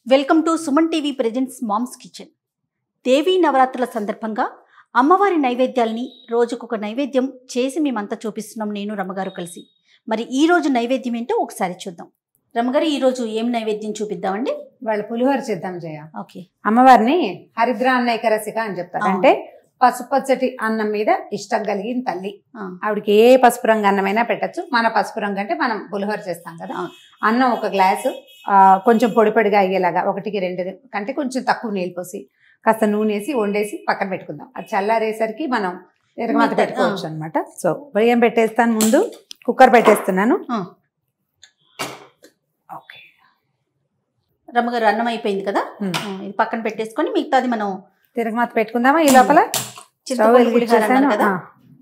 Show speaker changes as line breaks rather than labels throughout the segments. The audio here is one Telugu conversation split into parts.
Welcome to Suman TV presents mom's kitchen Devi నవరాత్రుల సందర్భంగా అమ్మవారి నైవేద్యాల్ని రోజుకొక నైవేద్యం చేసి మేమంతా చూపిస్తున్నాం నేను రమ్మగారు కలిసి మరి ఈ రోజు నైవేద్యం ఏంటో ఒకసారి చూద్దాం రమ్మగారు ఈ రోజు ఏం నైవేద్యం చూపిద్దామండి
వాళ్ళ పులిహోర చేద్దాం జయ
ఓకే
అమ్మవారిని హరిద్ర అన్నైక రసిక అని చెప్తారు
అవును.
అంటే పసుపు పచ్చటి అన్నం మీద ఇష్టం కలిగిన తల్లి
ఆ,
ఆవిడకి ఏ పసుపు రంగు అన్నమైనా పెట్టచ్చు మన పసుపు రంగు అంటే మనం పులిహోర చేస్తాం కదా
అవును.
అన్నం ఒక గ్లాసు ఆ, కొంచెం పొడి పొడిగా అయ్యేలాగా ఒకటికి రెండు కంటే కొంచెం తక్కువ నీళ్ళు పోసి కాస్త నూనె వేసి వండేసి పక్కన పెట్టుకుందాం అది చల్లారేసరికి మనం ఎరగమాత
మిగతా-
పెట్టుకోవచ్చు అనమాట సో బియ్యం పెట్టేస్తాను ముందు కుక్కర్ పెట్టేస్తున్నాను
ఆ.
ఓకే
రమ్మగారు అన్నం అయిపోయింది కదా
ఉమ్.
ఆ, ఇది పక్కన పెట్టేసుకొని మిగతాది మనం
తిరగమాత పెట్టుకుందామా ఈ లోపల స్టవ్
చింతపండు పులిహోర అన్నారు
వెలిగించేసాను.
కదా
ఆ.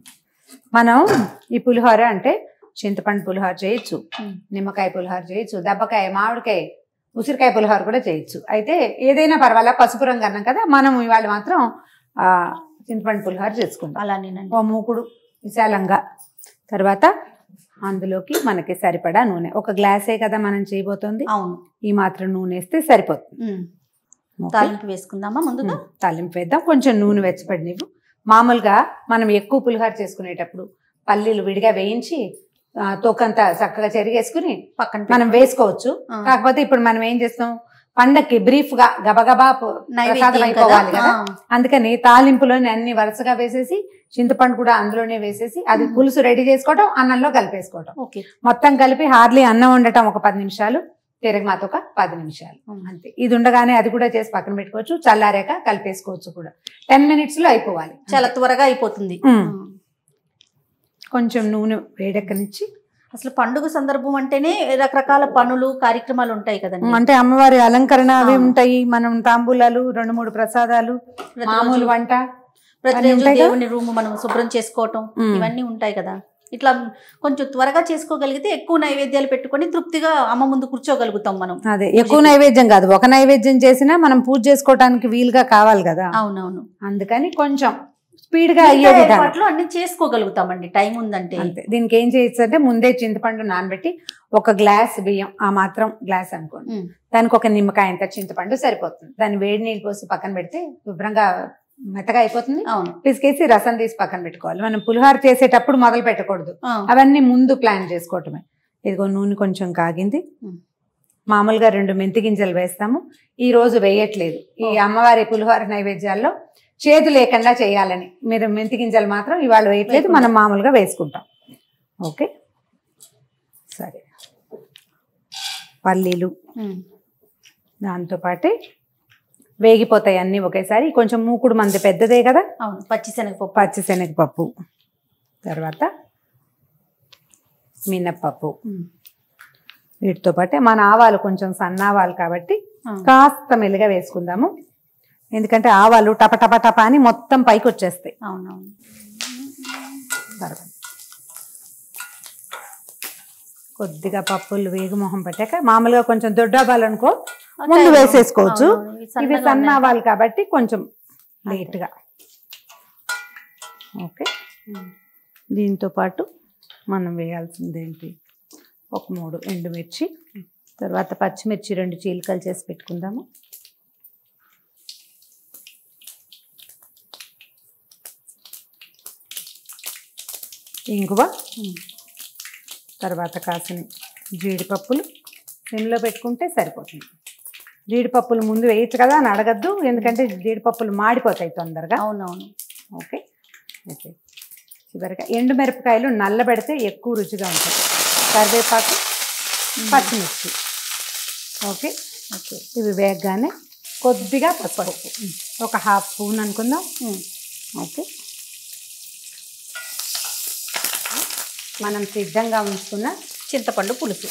మనం ఈ పులిహోర అంటే చింతపండు పులిహోర చేయొచ్చు
ఉమ్.
నిమ్మకాయ పులిహోర చేయొచ్చు దెబ్బకాయ మామిడికాయ ఉసిరికాయ పులిహోర కూడా చేయొచ్చు అయితే ఏదైనా పర్వాలా పసుపు రంగు అన్నాం కదా మనం ఇవాళ మాత్రం ఆ, చింతపండు పులిహోర చేసుకుంటాం
అలానేనండి
ఓ మూకుడు విశాలంగా తర్వాత అందులోకి మనకి సరిపడా నూనె ఒక గ్లాసే కదా మనం చేయబోతోంది
అవును
ఈ మాత్రం నూనె వేస్తే సరిపోతుంది
ఉమ్.
ఓకే?
తాలింపు వేసుకుందామా ముందుగా
ఉమ్, తాలింపు వేద్దాం కొంచెం నూనె వెచ్చపడి నీవు మామూలుగా మనం ఎక్కువ పులిహోర చేసుకునేటప్పుడు పల్లీలు విడిగా వేయించి ఆ, తోకంతా చక్కగా చెరిగేసుకుని
పక్కన
మనం వేసుకోవచ్చు
ఆ.
కాకపోతే ఇప్పుడు మనం ఏం చేస్తాం పండక్కి బ్రీఫ్ గా గబగబా పు- ప్రసాదం
నైవేద్యం
అయిపోవాలి
కదా
కదా
ఆ.
అందుకని తాలింపులోని అన్ని వరుసగా వేసేసి చింతపండు కూడా అందులోనే వేసేసి అది
ఉమ్.
పులుసు రెడీ చేసుకోవటం అన్నంలో కలిపేసుకోవటం
ఓకే
మొత్తం కలిపి హార్లీ అన్నం వండటం ఒక పది నిమిషాలు తిరగమాత ఒక పది నిమిషాలు
ఉమ్.
అంతే ఇది ఉండగానే అది కూడా చేసి పక్కన పెట్టుకోవచ్చు చల్లారాక కలిపేసుకోవచ్చు కూడా టెన్ మినిట్స్ లో అయిపోవాలి
చాలా త్వరగా అయిపోతుంది
ఉమ్.
ఆ.
కొంచెం నూనె వేడెక్కనిచ్చి
అసలు పండుగ సందర్భం అంటేనే రకరకాల పనులు కార్యక్రమాలు ఉంటాయి కదండి
అంటే అమ్మవారి అలంకరణ అవి
ఆ.
ఉంటాయి మనం తాంబూలాలు రెండు మూడు ప్రసాదాలు
ప్రతిరోజు-
మామూలు వంట
ప్రతిరోజు
ఉంటాయి కదా?
దేవుని రూమ్ మనం శుభ్రం చేసుకోవటం
ఉమ్.
ఇవన్నీ ఉంటాయి కదా ఇట్లా కొంచెం త్వరగా చేసుకోగలిగితే ఎక్కువ నైవేద్యాలు పెట్టుకొని తృప్తిగా అమ్మ ముందు కూర్చోగలుగుతాం మనం
అదే ఎక్కువ నైవేద్యం కాదు ఒక నైవేద్యం చేసినా మనం పూజ చేసుకోవటానికి వీలుగా కావాలి కదా
అవునవును
అందుకని కొంచెం స్పీడ్ గా
మిగతా
అయ్యే విధానం
ఏర్పాట్లు అన్ని చేసుకోగలుగుతామండి టైం ఉందంటే
అంతే దీనికి ఏం చేయొచ్చు అంటే ముందే చింతపండు నానబెట్టి ఒక గ్లాస్ బియ్యం ఆ మాత్రం గ్లాస్ అనుకోండి
ఉమ్.
దానికి ఒక నిమ్మకాయ అంత చింతపండు సరిపోతుంది దాన్ని వేడి నీళ్ళు పోసి పక్కన పెడితే శుభ్రంగా మెత్తగా అయిపోతుంది
అవును
పిసికేసి రసం తీసి పక్కన పెట్టుకోవాలి మనం పులిహోర చేసేటప్పుడు మొదలు పెట్టకూడదు
ఆ.
అవన్నీ ముందు ప్లాన్ చేసుకోవటమే ఇదిగో నూనె కొంచెం కాగింది
ఉమ్.
మామూలుగా రెండు మెంతి గింజలు వేస్తాము ఈ రోజు వేయట్లేదు ఈ
ఓ.
అమ్మవారి పులిహోర నైవేద్యాల్లో చేదు లేకుండా చేయాలని మీరు మెంతి గింజలు మాత్రం ఇవాళ వేయట్లేదు
వేయకుండా.
మనం మామూలుగా వేసుకుంటాం ఓకే సరే పల్లీలు
ఉమ్.
దాంతోపాటే వేగిపోతాయి అన్నీ ఒకేసారి కొంచెం మూకుడు మంది పెద్దదే కదా
అవును పచ్చిశనగపప్పు
పచ్చిశనగపప్పు తర్వాత మినప్పప్పు
ఉమ్.
వీటితో పాటే మన ఆవాలు కొంచెం సన్న ఆవాలు కాబట్టి
ఆ.
కాస్త మెల్లిగా వేసుకుందాము ఎందుకంటే ఆవాలు టప టప టప అని మొత్తం పైకి వచ్చేస్తాయి
అవునవును
తర్వాత కొద్దిగా పప్పులు వేగు మొహం పట్టాక మామూలుగా కొంచెం దొడ్డాబాలు అనుకో ముందు
అవును.
వేసేసుకోవచ్చు
అవునవును. ఇవి
ఇవి
సన్నగా
సన్న
ఉన్నాయి.
ఆవాలు కాబట్టి కొంచెం లేట్గా ఓకే
ఉమ్.
దీంతో పాటు మనం వేయాల్సింది ఏంటి ఒక మూడు ఎండుమిర్చి తర్వాత పచ్చిమిర్చి రెండు చీలికలు చేసి పెట్టుకుందాము ఇంగువ
ఉమ్.
తర్వాత కాసిన జీడిపప్పులు సిమ్లో పెట్టుకుంటే సరిపోతుంది జీడిపప్పులు ముందు వేయచ్చు కదా అని అడగద్దు ఎందుకంటే జీడిపప్పులు మాడిపోతాయి తొందరగా
అవునవును
ఓకే ఓకే చివరిగా ఎండు మిరపకాయలు నల్లబెడితే ఎక్కువ రుచిగా ఉంటుంది కరివేపాకు పచ్చిమిర్చి ఓకే
ఓకే
ఇవి వేగగానే కొద్దిగా పసుపు ఒక హాఫ్ స్పూన్ అనుకుందాం
ఉమ్.
ఓకే మనం సిద్ధంగా ఉంచుకున్న
చింతపండు పులుసు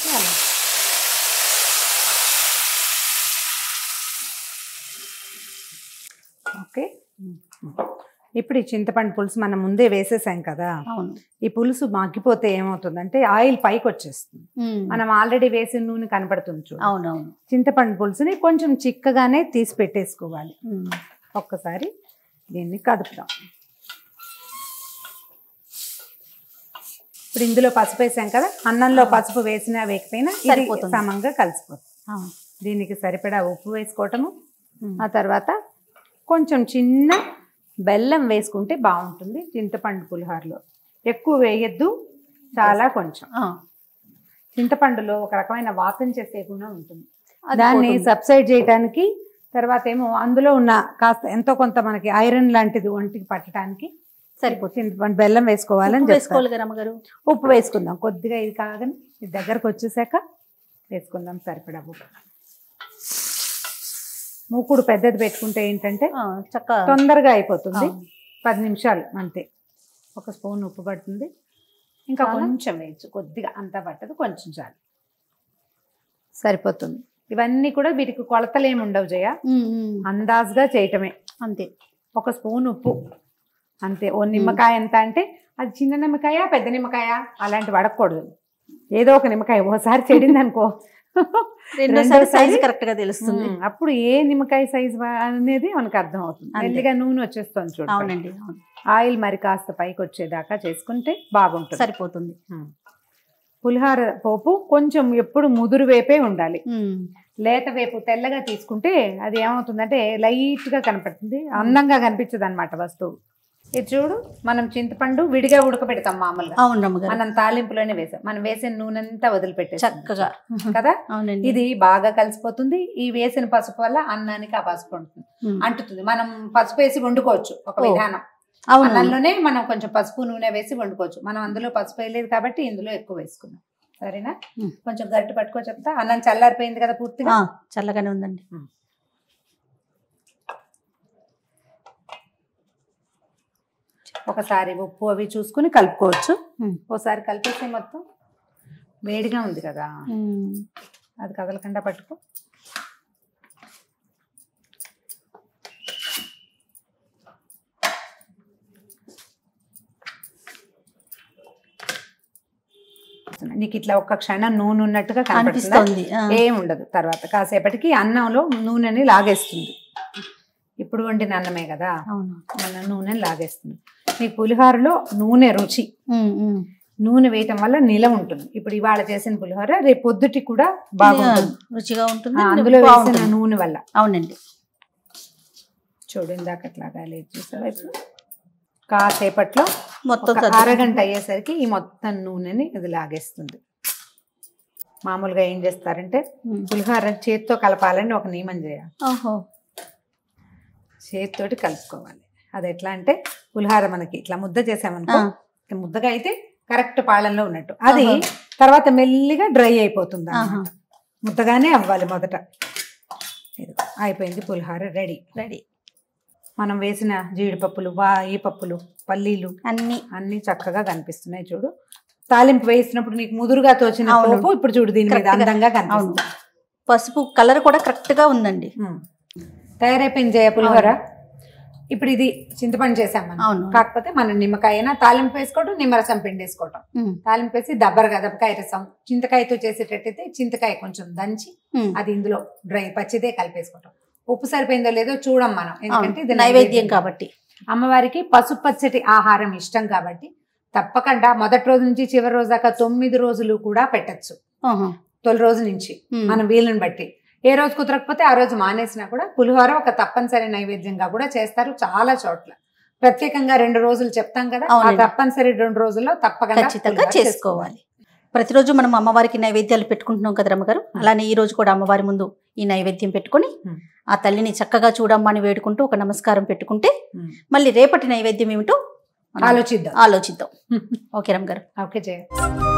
ఓకే ఇప్పుడు ఈ చింతపండు పులుసు మనం ముందే వేసేసాం కదా
అవును
ఈ పులుసు మగ్గిపోతే ఏమవుతుందంటే ఆయిల్ పైకి వచ్చేస్తుంది
ఉమ్.
మనం ఆల్రెడీ వేసిన నూనె కనపడుతుంది చూడు
అవునవును
చింతపండు పులుసుని కొంచెం చిక్కగానే తీసి పెట్టేసుకోవాలి
ఉమ్.
ఒక్కసారి దీన్ని కదుపుదాం ఇప్పుడు ఇందులో పసుపు వేసాం కదా అన్నంలో పసుపు వేసినా వేయకపోయినా ఇది
సరిపోతుంది.
సమంగా కలిసిపోతుంది
అవును
దీనికి సరిపడా ఉప్పు వేసుకోవటము
ఉమ్.
ఆ తర్వాత కొంచెం చిన్న బెల్లం వేసుకుంటే బాగుంటుంది చింతపండు పులిహోరలో ఎక్కువ వేయద్దు చాలా కొంచెం
ఆ,
చింతపండులో ఒక రకమైన వాసన చేసే గుణం ఉంటుంది
అది
దాన్ని
పోతుంది.
సబ్సైడ్ చేయడానికి తర్వాత ఏమో అందులో ఉన్న కాస్త ఎంతో కొంత మనకి ఐరన్ లాంటిది ఒంటికి పట్టడానికి
సరిపోతుంది
చింతపండు బెల్లం వేసుకోవాలని
ఉప్పు
చెప్తారు.
వేసుకోవాలి కదా అమ్మగారు
ఉప్పు వేసుకుందాం కొద్దిగా ఇది కాగానే ఇది దగ్గరకు వచ్చేసాక వేసుకుందాం సరిపడా ఉప్పు మూకుడు పెద్దది పెట్టుకుంటే ఏంటంటే
ఆ, చక్క
తొందరగా అయిపోతుంది
ఆ.
పది నిమిషాలు అంతే ఒక స్పూన్ ఉప్పు పడుతుంది ఇంకా
చాలా?
కొంచెం వేయచ్చు కొద్దిగా అంతా పట్టదు కొంచెం చాలు సరిపోతుంది ఇవన్నీ కూడా వీటికి కొలతలు ఏమి ఉండవు జయ
ఉమ్, ఉమ్.
అందాజుగా చేయటమే
అంతే
ఒక స్పూన్ ఉప్పు అంతే ఓ నిమ్మకాయ ఎంత అంటే అది చిన్న నిమ్మకాయ పెద్ద నిమ్మకాయ అలాంటి వడకూడదు ఏదో ఒక నిమ్మకాయ ఓసారి చెడింది అనుకో
రెండోసారి సైజ్
రెండోసారి
కరెక్ట్ గా తెలుస్తుంది
ఉమ్, అప్పుడు ఏ నిమ్మకాయ సైజ్ అనేది మనకు అర్థం అవుతుంది
అంతే.
మెల్లిగా నూనె వచ్చేస్తుంది చూడండి
అవునండి అవును
ఆయిల్ మరి కాస్త పైకి వచ్చేదాకా చేసుకుంటే బాగుంటుంది
సరిపోతుంది
ఉమ్. పులిహార పోపు కొంచెం ఎప్పుడు ముదురు వేపే ఉండాలి
ఉమ్.
లేత వేపు తెల్లగా తీసుకుంటే అది ఏమవుతుందంటే లైట్ గా కనపడుతుంది అందంగా కనిపించదు అనమాట వస్తువు ఇది చూడు మనం చింతపండు విడిగా ఉడకబెడతాం మామూలుగా
అవును రమ్మగారు
మనం తాలింపులోనే వేసాం మనం వేసిన నూనె అంతా వదిలిపెట్టే
చక్కగా
కదా
అవునండి
ఇది బాగా కలిసిపోతుంది ఈ వేసిన పసుపు వల్ల అన్నానికి ఆ పసుపు ఉంటుంది
ఉమ్.
అంటుతుంది మనం పసుపు వేసి వండుకోవచ్చు ఒక
ఓ.
విధానం
అవును
అన్నంలోనే మనం కొంచెం పసుపు నూనె వేసి వండుకోవచ్చు మనం అందులో పసుపు వేయలేదు కాబట్టి ఇందులో ఎక్కువ వేసుకున్నాం సరేనా
ఉమ్.
కొంచెం గరిటె పట్టుకో చెప్తా అన్నం చల్లారిపోయింది కదా పూర్తిగా
ఆ, చల్లగానే ఉందండి
ఒకసారి ఉప్పు అవి చూసుకుని కలుపుకోవచ్చు
ఉమ్.
ఒకసారి కలిపేసి మొత్తం వేడిగా ఉంది కదా
ఉమ్.
అది కదలకుండా పట్టుకో నీకు ఇట్లా ఒక్క క్షణం నూనె ఉన్నట్టుగా కనిపిస్తుంది
అనిపిస్తోంది ఆ.
ఏం ఉండదు తర్వాత కాసేపటికి అన్నంలో నూనెని లాగేస్తుంది ఇప్పుడు వండిన అన్నమే కదా
అవును
మన నూనెని లాగేస్తుంది మీ పులిహోరలో నూనె రుచి
ఉమ్, ఉమ్.
నూనె వేయటం వల్ల నిల ఉంటుంది ఇప్పుడు ఇవాళ చేసిన పులిహోర రేపు పొద్దుటి కూడా బాగుంటుంది
రుచిగా ఉంటుంది
ఆ, అందులో వేసిన
బాగుంటుంది.
నూనె వల్ల
అవునండి
చూడు ఇందాక అట్లాగా లేదు చూసావా ఇప్పుడు కాసేపట్లో
మొత్తం
ఒక
సర్దు-
అరగంట అయ్యేసరికి ఈ మొత్తం నూనెని ఇది లాగేస్తుంది మామూలుగా ఏం చేస్తారంటే
ఉమ్.
పులిహోర చేత్తో కలపాలని ఒక నియమం చేయాలి
ఓహో
చేతితోటి కలుపుకోవాలి అది ఎట్లా అంటే పులిహార మనకి ఇట్లా ముద్ద చేసామనుకో
ఆ.
ఇట్లా ముద్దగా అయితే కరెక్ట్ పాళంలో ఉన్నట్టు అది
ఆహా.
తర్వాత మెల్లిగా డ్రై అయిపోతుంది
ఆహా.
అన్నమాట. ముద్దగానే అవ్వాలి మొదట ఇది అయిపోయింది పులిహార రెడీ
రెడీ
మనం వేసిన జీడిపప్పులు వా ఈ పప్పులు పల్లీలు
అన్ని
అన్ని చక్కగా కనిపిస్తున్నాయి చూడు తాలింపు వేసినప్పుడు నీకు ముదురుగా తోచిన
అవును.
పోపు ఇప్పుడు చూడు దీని మీద
Correct గా.
అందంగా
అవును
కనిపిస్తుంది
పసుపు కలర్ కూడా కరెక్ట్ గా ఉందండి
ఉమ్. తయారైపోయింది జయ పులిహోర ఇప్పుడు ఇది చింతపండు చేసాం మనం
అవును.
కాకపోతే మనం నిమ్మకాయ అయినా తాలింపు వేసుకోవటం నిమ్మరసం పిండి వేసుకోవటం
ఉమ్,
తాలింపు వేసి దబ్బర గదపకాయ రసం చింతకాయతో చేసేటట్టయితే చింతకాయ కొంచెం దంచి
ఉమ్.
అది ఇందులో డ్రై పచ్చిదే కలిపేసుకోవటం ఉప్పు సరిపోయిందో లేదో చూడం మనం ఎందుకంటే
అవును.
ఇది
నైవేద్యం కాబట్టి
అమ్మవారికి పసుపు పచ్చటి ఆహారం ఇష్టం కాబట్టి తప్పకుండా మొదటి రోజు నుంచి చివరి రోజు దాకా తొమ్మిది రోజులు కూడా పెట్టచ్చు
ఆహా.
తొలి రోజు నుంచి
ఉమ్.
మన వీలుని బట్టి ఏ రోజు కుదరకపోతే ఆ రోజు మానేసినా కూడా పులిహోర ఒక తప్పనిసరి నైవేద్యంగా కూడా చేస్తారు చాలా చోట్ల ప్రత్యేకంగా రెండు రోజులు చెప్తాం కదా ఆ
అవునండి.
తప్పనిసరి రెండు రోజుల్లో తప్పకుండా
ఖచ్చితంగా
పులిహోర
చేసుకోవాలి ప్రతిరోజు మనం అమ్మవారికి నైవేద్యాలు పెట్టుకుంటున్నాం కదా రమ్మగారు అలానే ఈ రోజు కూడా అమ్మవారి ముందు ఈ నైవేద్యం పెట్టుకొని
ఉమ్.
ఆ తల్లిని చక్కగా చూడమ్మా అని వేడుకుంటూ ఒక నమస్కారం పెట్టుకుంటే
ఉమ్.
మళ్ళీ రేపటి నైవేద్యం ఏమిటో మనం
ఆలోచిద్దాం
ఆలోచిద్దాం ఓకే రమ్మగారు
ఓకే జయ